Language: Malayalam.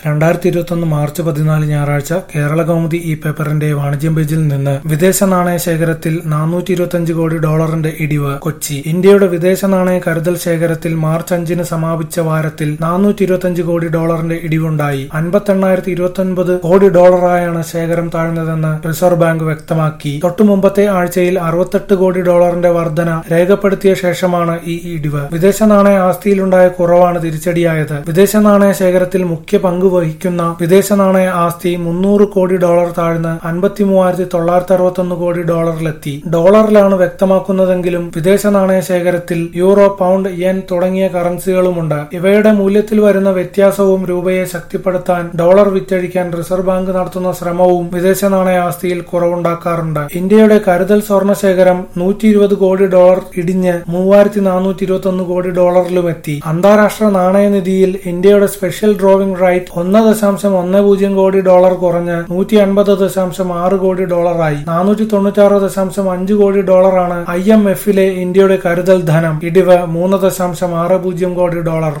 രണ്ടായിരത്തി ഇരുപത്തൊന്ന് മാർച്ച് പതിനാല് ഞായറാഴ്ച കേരള കൗമുദി ഈ പേപ്പറിന്റെ വാണിജ്യം പേജിൽ നിന്ന് വിദേശ നാണയ ശേഖരത്തിൽ നാനൂറ്റി ഇരുപത്തിയഞ്ച് കോടി ഡോളറിന്റെ ഇടിവ് കൊച്ചി ഇന്ത്യയുടെ വിദേശ നാണയ കരുതൽ ശേഖരത്തിൽ മാർച്ച് അഞ്ചിന് സമാപിച്ച വാരത്തിൽ നാനൂറ്റി ഇരുപത്തിയഞ്ച് കോടി ഡോളറിന്റെ ഇടിവുണ്ടായി അൻപത്തെണ്ണായിരത്തി ഇരുപത്തൊൻപത് കോടി ഡോളറായാണ് ശേഖരം താഴ്ന്നതെന്ന് റിസർവ് ബാങ്ക് വ്യക്തമാക്കി തൊട്ടു മുമ്പത്തെ ആഴ്ചയിൽ അറുപത്തെട്ട് കോടി ഡോളറിന്റെ വർധന രേഖപ്പെടുത്തിയ ശേഷമാണ് ഈ ഇടിവ് വിദേശ നാണയ ആസ്തിയിലുണ്ടായ കുറവാണ് തിരിച്ചടിയായത് വിദേശ നാണയ ശേഖരത്തിൽ മുഖ്യ പങ്ക് വഹിക്കുന്ന വിദേശ നാണയ ആസ്തി മുന്നൂറ് കോടി ഡോളർ താഴ്ന്ന് അൻപത്തി മൂവായിരത്തി തൊള്ളായിരത്തി അറുപത്തൊന്ന് കോടി ഡോളറിലെത്തി ഡോളറിലാണ് വ്യക്തമാക്കുന്നതെങ്കിലും വിദേശ നാണയ ശേഖരത്തിൽ യൂറോ പൗണ്ട് യെൻ തുടങ്ങിയ കറൻസികളുമുണ്ട് ഇവയുടെ മൂല്യത്തിൽ വരുന്ന വ്യത്യാസവും രൂപയെ ശക്തിപ്പെടുത്താൻ ഡോളർ വിറ്റഴിക്കാൻ റിസർവ് ബാങ്ക് നടത്തുന്ന ശ്രമവും വിദേശ നാണയ ആസ്തിയിൽ കുറവുണ്ടാക്കാറുണ്ട് ഇന്ത്യയുടെ കരുതൽ സ്വർണ്ണ ശേഖരം നൂറ്റി ഇരുപത് കോടി ഡോളർ ഇടിഞ്ഞ് മൂവായിരത്തി നാനൂറ്റി ഇരുപത്തി ഒന്ന് കോടി ഡോളറിലുമെത്തി അന്താരാഷ്ട്ര നാണയനിധിയിൽ ഇന്ത്യയുടെ സ്പെഷ്യൽ ഡ്രോവിംഗ് റൈറ്റ് ഒന്ന് ദശാംശം ഒന്ന് പൂജ്യം കോടി ഡോളർ കുറഞ്ഞ് നൂറ്റി അൻപത് ദശാംശം ആറ് കോടി ഡോളറായി നാനൂറ്റി തൊണ്ണൂറ്റാറ് ദശാംശം അഞ്ച് കോടി ഡോളറാണ് ഐ എം എഫിലെ ഇന്ത്യയുടെ കരുതൽ ധനം ഇടിവ് മൂന്ന് ദശാംശം ആറ് പൂജ്യം കോടി ഡോളർ